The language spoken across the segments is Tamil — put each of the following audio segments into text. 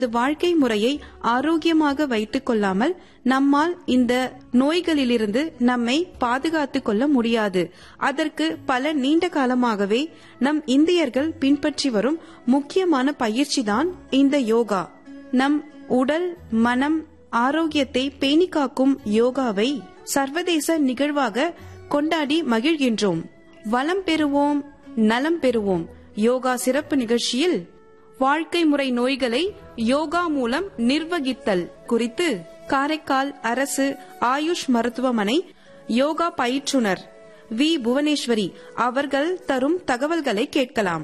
இது வாழ்க்கை முறையை ஆரோக்கியமாக வைத்துக் கொள்ளாமல் நம்மால் இந்த நோய்களிலிருந்து நம்மை பாதுகாத்துக் கொள்ள முடியாது அதற்கு பல நீண்ட காலமாகவே நம் இந்தியர்கள் பின்பற்றி வரும் முக்கியமான பயிற்சிதான் இந்த யோகா நம் உடல் மனம் ஆரோக்கியத்தை பேணி காக்கும் யோகாவை சர்வதேச நிகழ்வாக கொண்டாடி மகிழ்கின்றோம் வளம் பெறுவோம் நலம் பெறுவோம் யோகா சிறப்பு நிகழ்ச்சியில் வாழ்க்கை முறை நோய்களை யோகா மூலம் நிர்வகித்தல் குறித்து காரைக்கால் அரசு ஆயுஷ் மருத்துவமனை யோகா பயிற்றுனர் வி புவனேஸ்வரி அவர்கள் தரும் தகவல்களை கேட்கலாம்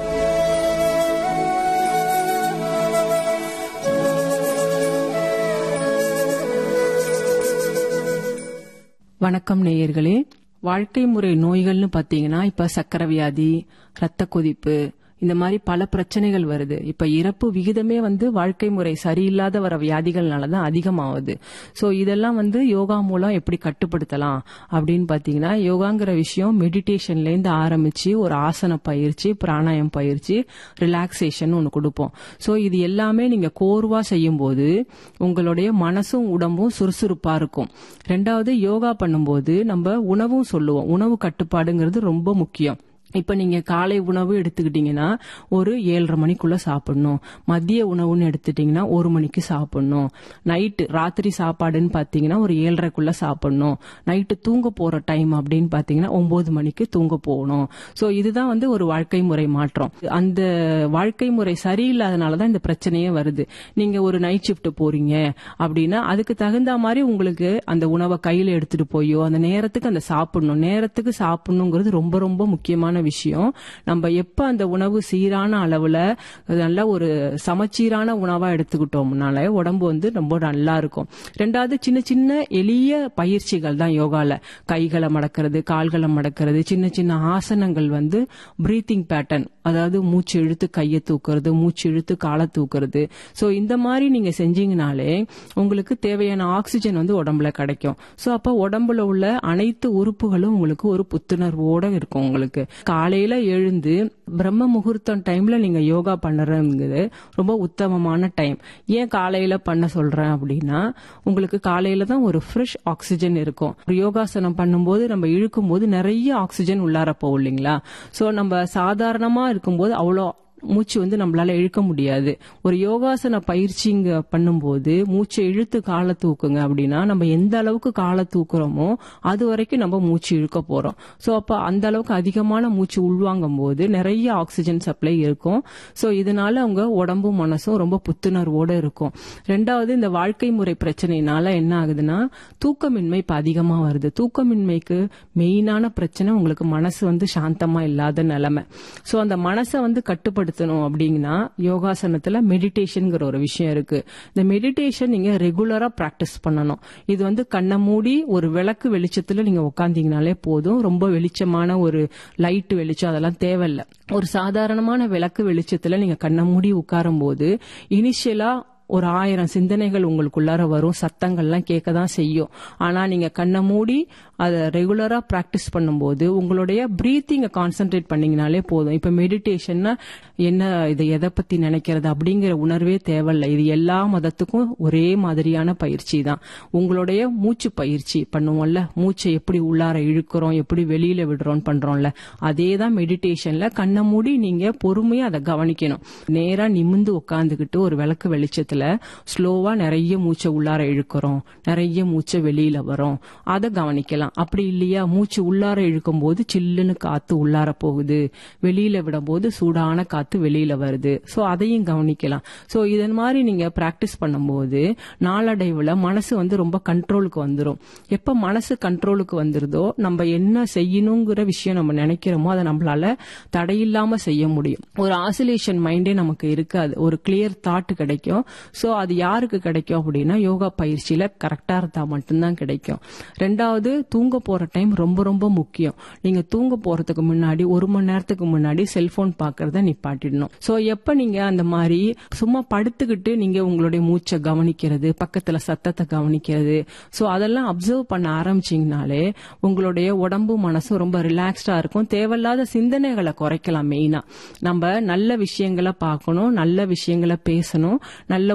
வணக்கம் நேயர்களே வாழ்க்கை முறை நோய்கள்னு பாத்தீங்கன்னா இப்ப சக்கரை வியாதி ரத்த கொதிப்பு இந்த மாதிரி பல பிரச்சனைகள் வருது இப்ப இறப்பு விகிதமே வந்து வாழ்க்கை முறை சரியில்லாத வர வியாதிகள்னால தான் அதிகமாகுது சோ இதெல்லாம் வந்து யோகா மூலம் எப்படி கட்டுப்படுத்தலாம் அப்படின்னு பாத்தீங்கன்னா யோகாங்கிற விஷயம் மெடிடேஷன்ல இருந்து ஆரம்பிச்சு ஒரு ஆசன பயிற்சி பிராணாயம் பயிற்சி ரிலாக்ஸேஷன் ஒன்று கொடுப்போம் சோ இது எல்லாமே நீங்க கோர்வா செய்யும் போது உங்களுடைய மனசும் உடம்பும் சுறுசுறுப்பா இருக்கும் ரெண்டாவது யோகா பண்ணும்போது நம்ம உணவும் சொல்லுவோம் உணவு கட்டுப்பாடுங்கிறது ரொம்ப முக்கியம் இப்ப நீங்க காலை உணவு எடுத்துக்கிட்டீங்கன்னா ஒரு ஏழரை மணிக்குள்ள சாப்பிடணும் மதிய உணவுன்னு எடுத்துட்டீங்கன்னா ஒரு மணிக்கு சாப்பிடணும் நைட்டு ராத்திரி சாப்பாடுன்னு பாத்தீங்கன்னா ஒரு ஏழரைக்குள்ள சாப்பிடணும் நைட்டு தூங்க போற டைம் அப்படின்னு பாத்தீங்கன்னா ஒன்பது மணிக்கு தூங்க போகணும் சோ இதுதான் வந்து ஒரு வாழ்க்கை முறை மாற்றம் அந்த வாழ்க்கை முறை சரியில்லாதனாலதான் இந்த பிரச்சனையே வருது நீங்க ஒரு நைட் ஷிஃப்ட் போறீங்க அப்படின்னா அதுக்கு தகுந்த மாதிரி உங்களுக்கு அந்த உணவை கையில எடுத்துட்டு போயோ அந்த நேரத்துக்கு அந்த சாப்பிடணும் நேரத்துக்கு சாப்பிடணுங்கிறது ரொம்ப ரொம்ப முக்கியமான விஷயம் நம்ம எப்ப அந்த உணவு சீரான அளவுல நல்ல ஒரு சமச்சீரான உணவா எடுத்துக்கிட்டோம்னால உடம்பு வந்து ரொம்ப நல்லா இருக்கும் ரெண்டாவது சின்ன சின்ன எளிய பயிற்சிகள் தான் யோகால கைகளை மடக்கிறது கால்களை மடக்கிறது சின்ன சின்ன ஆசனங்கள் வந்து பிரீத்திங் பேட்டர்ன் அதாவது மூச்சு இழுத்து கையை தூக்குறது மூச்சு இழுத்து காலை தூக்குறது சோ இந்த மாதிரி நீங்க செஞ்சீங்கனாலே உங்களுக்கு தேவையான ஆக்சிஜன் வந்து உடம்புல கிடைக்கும் சோ அப்ப உடம்புல உள்ள அனைத்து உறுப்புகளும் உங்களுக்கு ஒரு புத்துணர்வோட இருக்கும் உங்களுக்கு காலையில எழுந்து பிரம்ம முகூர்த்தம் டைம்ல நீங்க யோகா பண்ணுறதுங்கிறது ரொம்ப உத்தமமான டைம் ஏன் காலையில பண்ண சொல்றேன் அப்படின்னா உங்களுக்கு காலையில தான் ஒரு ஃப்ரெஷ் ஆக்சிஜன் இருக்கும் ஒரு யோகாசனம் பண்ணும்போது நம்ம இழுக்கும் போது நிறைய ஆக்சிஜன் உள்ளார போகும் இல்லைங்களா சோ நம்ம சாதாரணமா இருக்கும்போது அவ்வளோ மூச்சு வந்து நம்மளால இழுக்க முடியாது ஒரு யோகாசன பயிற்சிங்க பண்ணும்போது மூச்சை இழுத்து காலை தூக்குங்க அப்படின்னா நம்ம எந்த அளவுக்கு காலை தூக்குறோமோ அது வரைக்கும் நம்ம மூச்சு இழுக்க போறோம் சோ அப்ப அந்த அளவுக்கு அதிகமான மூச்சு உள்வாங்கும் போது நிறைய ஆக்சிஜன் சப்ளை இருக்கும் சோ இதனால அவங்க உடம்பும் மனசும் ரொம்ப புத்துணர்வோட இருக்கும் ரெண்டாவது இந்த வாழ்க்கை முறை பிரச்சனைனால என்ன ஆகுதுன்னா தூக்கமின்மை இப்ப அதிகமா வருது தூக்கமின்மைக்கு மெயினான பிரச்சனை உங்களுக்கு மனசு வந்து சாந்தமா இல்லாத நிலைமை சோ அந்த மனசை வந்து கட்டுப்படுத்த படுத்தணும் அப்படிங்கன்னா யோகாசனத்துல மெடிடேஷன்ங்கிற ஒரு விஷயம் இருக்கு இந்த மெடிடேஷன் நீங்க ரெகுலரா பிராக்டிஸ் பண்ணணும் இது வந்து கண்ணை மூடி ஒரு விளக்கு வெளிச்சத்துல நீங்க உட்காந்தீங்கனாலே போதும் ரொம்ப வெளிச்சமான ஒரு லைட் வெளிச்சம் அதெல்லாம் தேவையில்ல ஒரு சாதாரணமான விளக்கு வெளிச்சத்துல நீங்க கண்ணை மூடி உட்காரும் போது இனிஷியலா ஒரு ஆயிரம் சிந்தனைகள் உங்களுக்குள்ளார வரும் சத்தங்கள்லாம் கேட்க தான் செய்யும் ஆனா நீங்க கண்ணை மூடி அதை ரெகுலரா பிராக்டிஸ் பண்ணும்போது உங்களுடைய பிரீத்திங்கை கான்சென்ட்ரேட் பண்ணீங்கனாலே போதும் இப்ப மெடிடேஷன்னா என்ன இது எதை பத்தி நினைக்கிறது அப்படிங்கிற உணர்வே தேவையில்லை இது எல்லா மதத்துக்கும் ஒரே மாதிரியான பயிற்சி தான் உங்களுடைய மூச்சு பயிற்சி பண்ணுவோம்ல மூச்சை எப்படி உள்ளார இழுக்கிறோம் எப்படி வெளியில விடுறோம் பண்றோம்ல அதே தான் மெடிடேஷன்ல கண்ணை மூடி நீங்க பொறுமையா அதை கவனிக்கணும் நேரா நிமிந்து உட்காந்துக்கிட்டு ஒரு விளக்கு வெளிச்சத்துல ஸ்லோவா நிறைய மூச்சை உள்ளார இழுக்கிறோம் நிறைய மூச்சை வெளியில வரும் அதை கவனிக்கலாம் அப்படி இல்லையா மூச்சு உள்ளார இழுக்கும் போது சில்லுன்னு காத்து உள்ளார போகுது வெளியில விடும் போது சூடான காத்து வெளியில வருது சோ அதையும் கவனிக்கலாம் சோ இதன் மாதிரி நீங்க பிராக்டிஸ் பண்ணும்போது நாளடைவுல மனசு வந்து ரொம்ப கண்ட்ரோலுக்கு வந்துடும் எப்ப மனசு கண்ட்ரோலுக்கு வந்துருதோ நம்ம என்ன செய்யணுங்கிற விஷயம் நம்ம நினைக்கிறோமோ அதை நம்மளால தடையில்லாம செய்ய முடியும் ஒரு ஆசிலேஷன் மைண்டே நமக்கு இருக்காது ஒரு கிளியர் தாட் கிடைக்கும் சோ அது யாருக்கு கிடைக்கும் அப்படின்னா யோகா பயிற்சியில கரெக்டா இருந்தா மட்டும்தான் கிடைக்கும் ரெண்டாவது தூங்க போற டைம் ரொம்ப ரொம்ப முக்கியம் நீங்க தூங்க போறதுக்கு முன்னாடி ஒரு மணி நேரத்துக்கு முன்னாடி செல்போன் பாக்குறத நிப்பாட்டிடணும் சோ எப்ப நீங்க அந்த மாதிரி சும்மா படுத்துக்கிட்டு நீங்க உங்களுடைய மூச்சை கவனிக்கிறது பக்கத்துல சத்தத்தை கவனிக்கிறது சோ அதெல்லாம் அப்சர்வ் பண்ண ஆரம்பிச்சீங்கனாலே உங்களுடைய உடம்பு மனசும் ரொம்ப ரிலாக்ஸ்டா இருக்கும் தேவையில்லாத சிந்தனைகளை குறைக்கலாம் மெயினா நம்ம நல்ல விஷயங்களை பார்க்கணும் நல்ல விஷயங்களை பேசணும் நல்ல